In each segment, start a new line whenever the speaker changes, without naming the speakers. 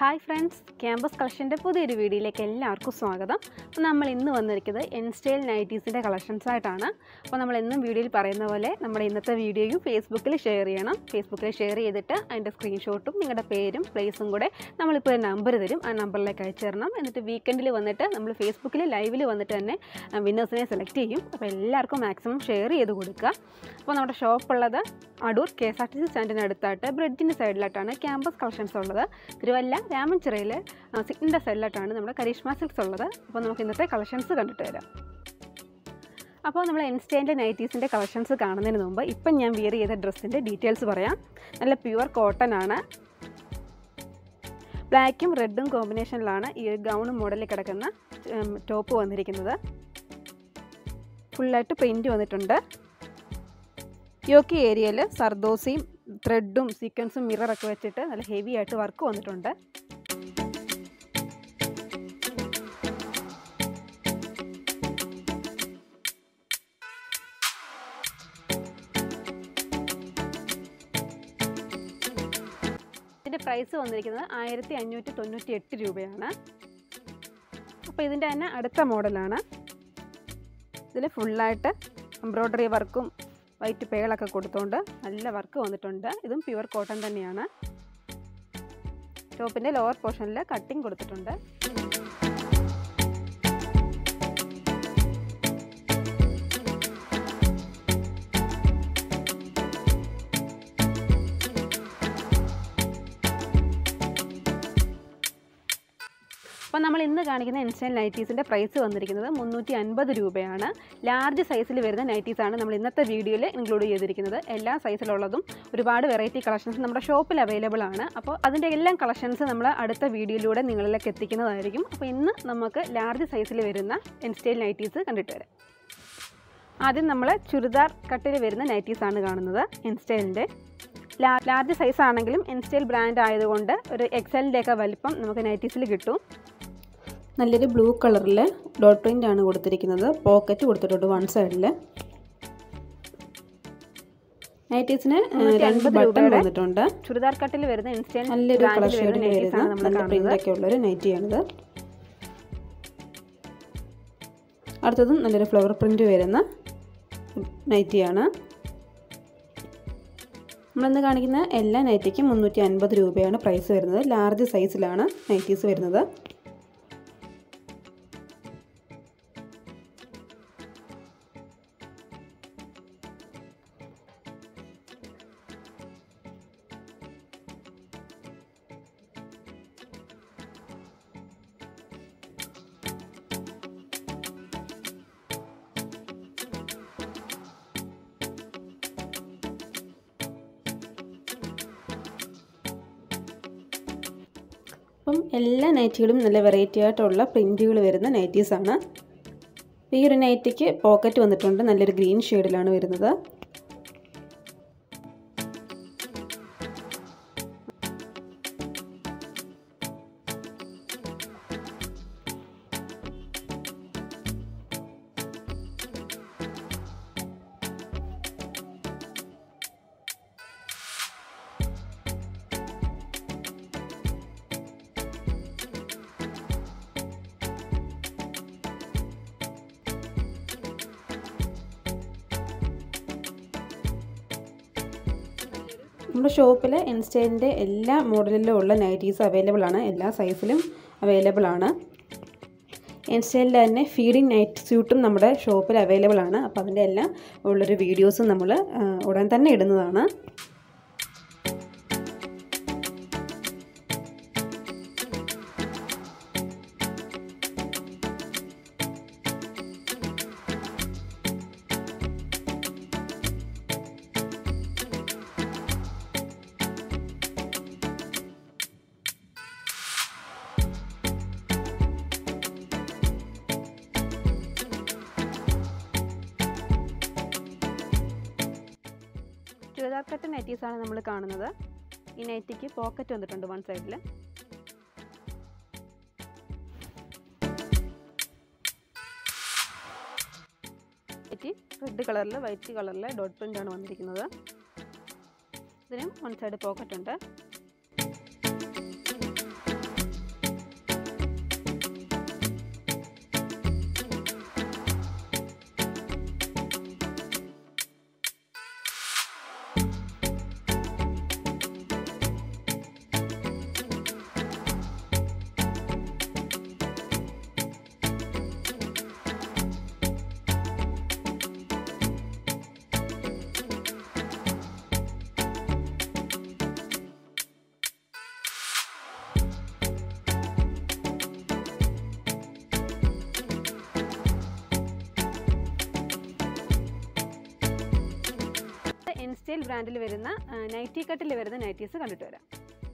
hi friends campus കളക്ഷൻ്റെ പുതിയൊരു വീഡിയോയിലേക്ക് എല്ലാവർക്കും സ്വാഗതം അപ്പോൾ നമ്മൾ ഇന്ന് വന്നിരിക്കുന്നത് എൻസ്റ്റൈൽ നൈറ്റീസിൻ്റെ കളക്ഷൻസ് ആയിട്ടാണ് അപ്പോൾ നമ്മൾ എന്നും വീഡിയോയിൽ പറയുന്ന പോലെ നമ്മുടെ ഇന്നത്തെ വീഡിയോയും ഫേസ്ബുക്കിൽ ഷെയർ ചെയ്യണം ഫേസ്ബുക്കിൽ ഷെയർ ചെയ്തിട്ട് അതിൻ്റെ സ്ക്രീൻഷോട്ടും നിങ്ങളുടെ പേരും പ്ലേസും കൂടെ നമ്മളിപ്പോൾ ഒരു നമ്പർ തരും ആ നമ്പറിലേക്ക് അയച്ചു തരണം എന്നിട്ട് വീക്കെൻഡിൽ വന്നിട്ട് നമ്മൾ ഫേസ്ബുക്കിൽ ലൈവിൽ വന്നിട്ട് തന്നെ വിന്നേഴ്സിനെ സെലക്ട് ചെയ്യും അപ്പോൾ എല്ലാവർക്കും മാക്സിമം ഷെയർ ചെയ്ത് കൊടുക്കുക അപ്പോൾ നമ്മുടെ ഷോപ്പുള്ളത് Adoor K S R T C സ്റ്റാൻഡിന് അടുത്തായിട്ട് ബ്രിഡ്ജിൻ്റെ സൈഡിലായിട്ടാണ് ക്യാമ്പസ് കളക്ഷൻസ് ഉള്ളത് തിരുവല്ല രാമൻചിറയിൽ സിഗ്നിൻ്റെ സൈഡിലായിട്ടാണ് നമ്മുടെ കരീഷ്മ സിൽക്സ് ഉള്ളത് അപ്പോൾ നമുക്ക് ഇന്നത്തെ കളക്ഷൻസ് കണ്ടിട്ട് വരാം അപ്പോൾ നമ്മൾ ഇൻസ്റ്റേൻ്റെ നൈറ്റീസിൻ്റെ കളക്ഷൻസ് കാണുന്നതിന് മുമ്പ് ഇപ്പം ഞാൻ വിയർ ചെയ്ത ഡ്രസ്സിൻ്റെ ഡീറ്റെയിൽസ് പറയാം നല്ല പ്യുവർ കോട്ടൺ ആണ് ബ്ലാക്കും റെഡും കോമ്പിനേഷനിലാണ് ഈ ഗൗൺ മോഡലിൽ കിടക്കുന്ന ടോപ്പ് വന്നിരിക്കുന്നത് ഫുള്ളായിട്ട് പ്രിൻറ്റ് വന്നിട്ടുണ്ട് യോക്കി ഏരിയയിൽ സർദോസിയും ത്രെഡും സീക്വൻസും മിററൊക്കെ വെച്ചിട്ട് നല്ല ഹെവി ആയിട്ട് വർക്ക് വന്നിട്ടുണ്ട് ഇതിൻ്റെ പ്രൈസ് വന്നിരിക്കുന്നത് ആയിരത്തി അഞ്ഞൂറ്റി തൊണ്ണൂറ്റി എട്ട് രൂപയാണ് അപ്പോൾ ഇതിൻ്റെ തന്നെ അടുത്ത മോഡലാണ് ഇതിൽ ഫുള്ളായിട്ട് എംബ്രോയ്ഡറി വർക്കും വൈറ്റ് പേളൊക്കെ കൊടുത്തുകൊണ്ട് നല്ല വർക്ക് വന്നിട്ടുണ്ട് ഇതും പ്യുവർ കോട്ടൺ തന്നെയാണ് ടോപ്പിൻ്റെ ലോവർ പോർഷനിൽ കട്ടിങ് കൊടുത്തിട്ടുണ്ട് അപ്പോൾ നമ്മൾ ഇന്ന് കാണിക്കുന്ന ഇൻസ്റ്റൻറ്റ് നൈറ്റീസിൻ്റെ പ്രൈസ് വന്നിരിക്കുന്നത് മുന്നൂറ്റി അൻപത് രൂപയാണ് ലാർജ് സൈസിൽ വരുന്ന നൈറ്റീസാണ് നമ്മൾ ഇന്നത്തെ വീഡിയോയിൽ ഇൻക്ലൂഡ് ചെയ്തിരിക്കുന്നത് എല്ലാ സൈസിലുള്ളതും ഒരുപാട് വെറൈറ്റി കളക്ഷൻസ് നമ്മുടെ ഷോപ്പിൽ അവൈലബിൾ ആണ് അപ്പോൾ അതിൻ്റെ എല്ലാം കളക്ഷൻസ് നമ്മൾ അടുത്ത വീഡിയോയിലൂടെ നിങ്ങളിലേക്ക് എത്തിക്കുന്നതായിരിക്കും അപ്പോൾ ഇന്ന് നമുക്ക് ലാർജ് സൈസിൽ വരുന്ന ഇൻസ്റ്റൈൽ നൈറ്റീസ് കണ്ടിട്ട് വരാം ആദ്യം നമ്മൾ ചുരിദാർ കട്ടിൽ വരുന്ന നൈറ്റീസാണ് കാണുന്നത് ഇൻസ്റ്റൈലിൻ്റെ ലാർജ് സൈസ് ആണെങ്കിലും ഇൻസ്റ്റൈൽ ബ്രാൻഡ് ആയതുകൊണ്ട് ഒരു എക്സലിൻ്റെയൊക്കെ വലിപ്പം നമുക്ക് നൈറ്റീസിൽ കിട്ടും നല്ലൊരു ബ്ലൂ കളറിൽ ഡോട്ട് പ്രിൻ്റ് ആണ് കൊടുത്തിരിക്കുന്നത് പോക്കറ്റ് കൊടുത്തിട്ടുണ്ട് വൺ സൈഡിൽ നൈറ്റീസിന് രണ്ട് ബട്ടൺ വന്നിട്ടുണ്ട് ചുരിദാർ കട്ടിൽ വരുന്ന ഇൻസ്റ്റൈൽ
നല്ലൊരു കളർ ഷെയ്ഡിൽ വരുന്ന നല്ല പ്രിൻ്റ് ഒക്കെ ഉള്ളൊരു നൈറ്റിയാണിത് അടുത്തതും നല്ലൊരു ഫ്ലവർ പ്രിൻ്റ് വരുന്ന നൈറ്റിയാണ് നമ്മളിന്ന് കാണിക്കുന്ന എല്ലാ നൈറ്റിക്കും മുന്നൂറ്റി അൻപത് രൂപയാണ് പ്രൈസ് വരുന്നത് ലാർജ് സൈസിലാണ് നൈറ്റീസ് വരുന്നത് അപ്പം എല്ലാ നൈറ്റികളും നല്ല വെറൈറ്റി ആയിട്ടുള്ള പ്രിൻറ്റുകൾ വരുന്ന നൈറ്റീസാണ് ഈ ഒരു നൈറ്റിക്ക് പോക്കറ്റ് വന്നിട്ടുണ്ട് നല്ലൊരു ഗ്രീൻ ഷെയ്ഡിലാണ് വരുന്നത് നമ്മുടെ ഷോപ്പിൽ ഇൻസ്റ്റൈലിൻ്റെ എല്ലാ മോഡലിലും ഉള്ള നൈറ്റീസ് അവൈലബിൾ ആണ് എല്ലാ സൈസിലും അവൈലബിൾ ആണ് ഇൻസ്റ്റൈലിൻ്റെ തന്നെ ഫീഡിങ് നൈറ്റ് സ്യൂട്ടും നമ്മുടെ ഷോപ്പിൽ അവൈലബിൾ ആണ് അപ്പോൾ അതിൻ്റെ എല്ലാം ഉള്ളൊരു വീഡിയോസും നമ്മൾ ഉടൻ തന്നെ ഇടുന്നതാണ്
ചുരിദാർ കട്ട് നൈറ്റീസാണ് നമ്മൾ കാണുന്നത് ഈ നൈറ്റിക്ക് പോക്കറ്റ് വന്നിട്ടുണ്ട് വൺ സൈഡിൽ നൈറ്റി റെഡ് കളറിൽ വൈറ്റ് കളറിൽ ഡോട്ട് പ്രിൻ്റ് ആണ് വന്നിരിക്കുന്നത് ഇതിനും വൺ സൈഡ് പോക്കറ്റ് ഉണ്ട് സ്റ്റൈൽ ബ്രാൻഡിൽ വരുന്ന നൈറ്റി കട്ടിൽ വരുന്ന നൈറ്റീസ് കണ്ടിട്ട് വരാം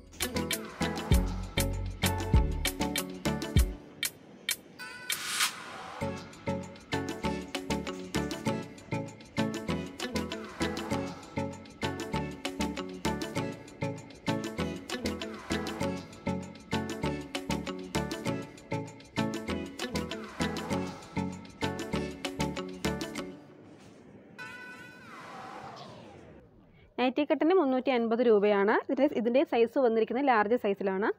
നൈറ്റി കട്ടിന് മുന്നൂറ്റി അൻപത് രൂപയാണ് ഇതിൻ്റെ ഇതിൻ്റെ സൈസ് വന്നിരിക്കുന്നത് ലാർജ് സൈസിലാണ്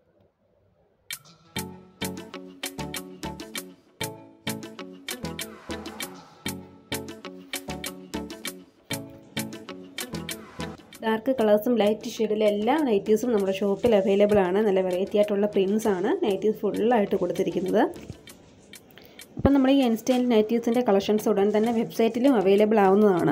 ഡാർക്ക് കളേഴ്സും ലൈറ്റ് ഷെയ്ഡിലെ എല്ലാ നൈറ്റീസും നമ്മുടെ ഷോപ്പിൽ അവൈലബിൾ ആണ് നല്ല വെറൈറ്റി ആയിട്ടുള്ള പ്രിൻസ് ആണ് നൈറ്റീസ് ഫുള്ളായിട്ട് കൊടുത്തിരിക്കുന്നത് അപ്പം നമ്മുടെ ഈ ഇൻസ്റ്റൈൽ നൈറ്റീസിൻ്റെ കളക്ഷൻസ് ഉടൻ തന്നെ വെബ്സൈറ്റിലും അവൈലബിൾ ആവുന്നതാണ്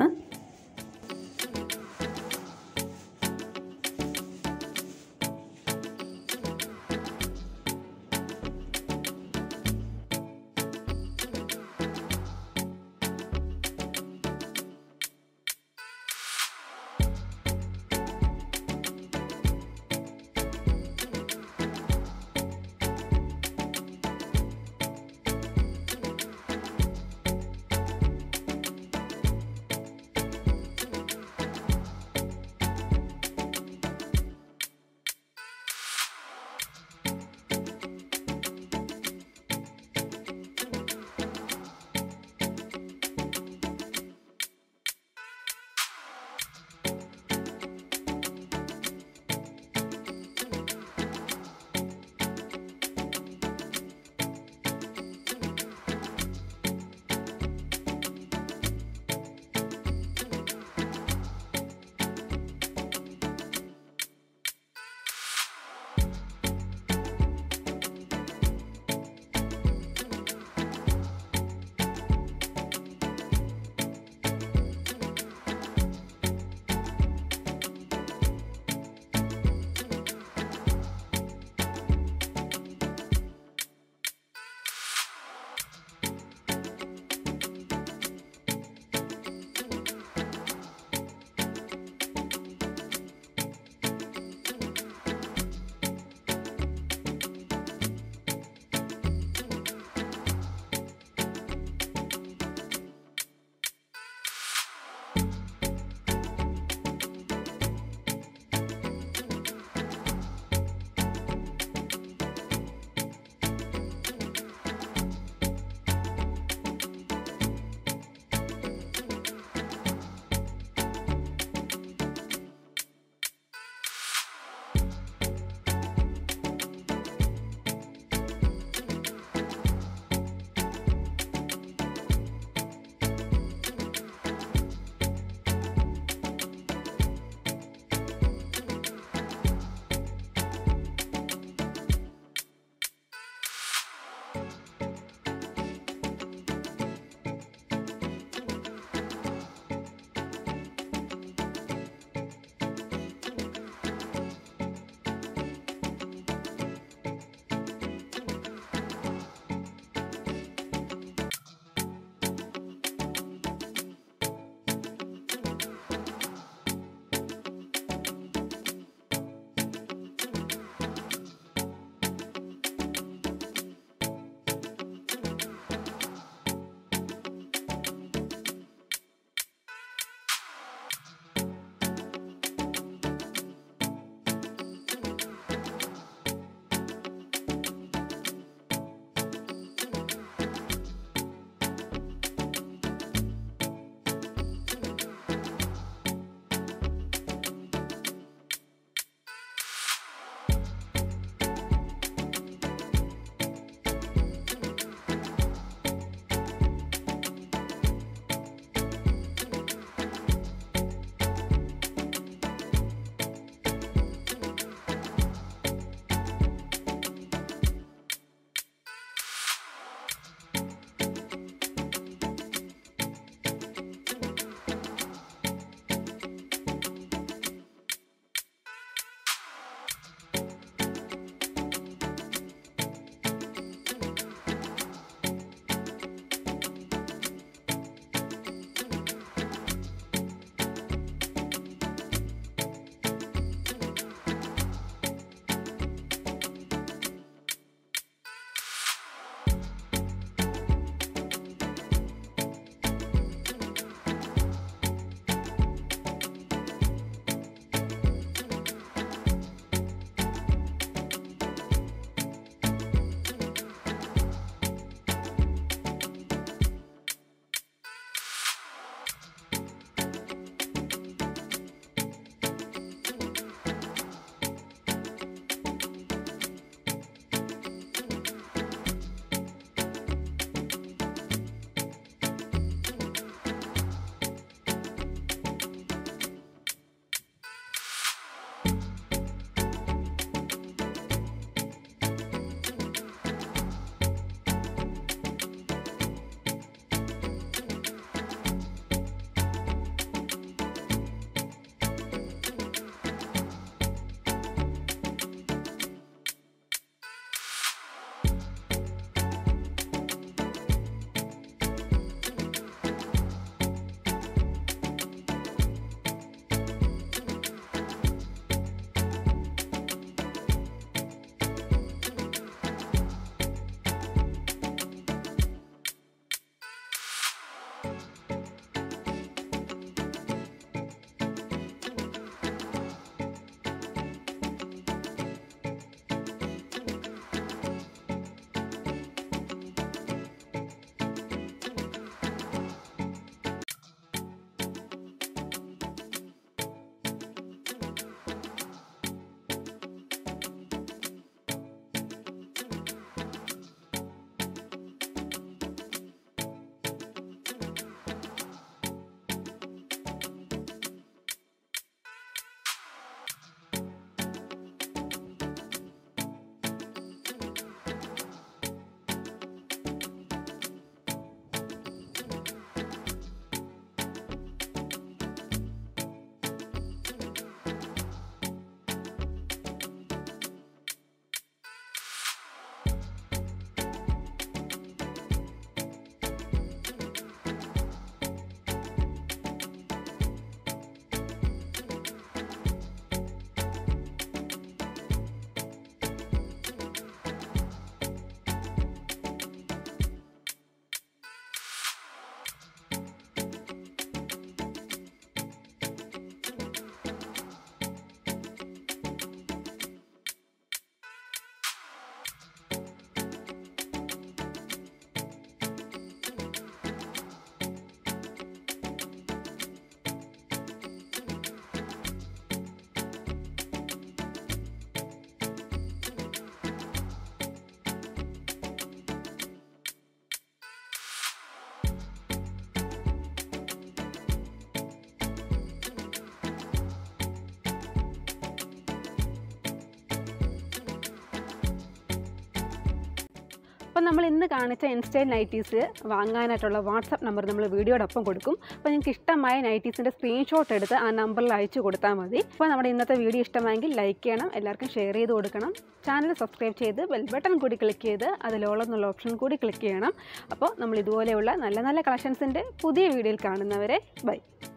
അപ്പോൾ നമ്മൾ ഇന്ന് കാണിച്ച ഇൻസ്റ്റൈൽ നൈറ്റീസ് വാങ്ങാനായിട്ടുള്ള വാട്സപ്പ് നമ്പർ നമ്മൾ വീഡിയോടൊപ്പം കൊടുക്കും അപ്പോൾ നിങ്ങൾക്ക് ഇഷ്ടമായ നൈറ്റീസിൻ്റെ സ്ക്രീൻഷോട്ട് എടുത്ത് ആ നമ്പറിൽ അയച്ചു കൊടുത്താൽ മതി അപ്പോൾ നമ്മുടെ ഇന്നത്തെ വീഡിയോ ഇഷ്ടമായെങ്കിൽ ലൈക്ക് ചെയ്യണം എല്ലാവർക്കും ഷെയർ ചെയ്ത് കൊടുക്കണം ചാനൽ സബ്സ്ക്രൈബ് ചെയ്ത് ബെൽ ബട്ടൺ കൂടി ക്ലിക്ക് ചെയ്ത് അതിലോളം എന്നുള്ള ഓപ്ഷൻ കൂടി ക്ലിക്ക് ചെയ്യണം അപ്പോൾ നമ്മൾ ഇതുപോലെയുള്ള നല്ല നല്ല കളക്ഷൻസിൻ്റെ പുതിയ വീഡിയോയിൽ കാണുന്നവരെ ബൈ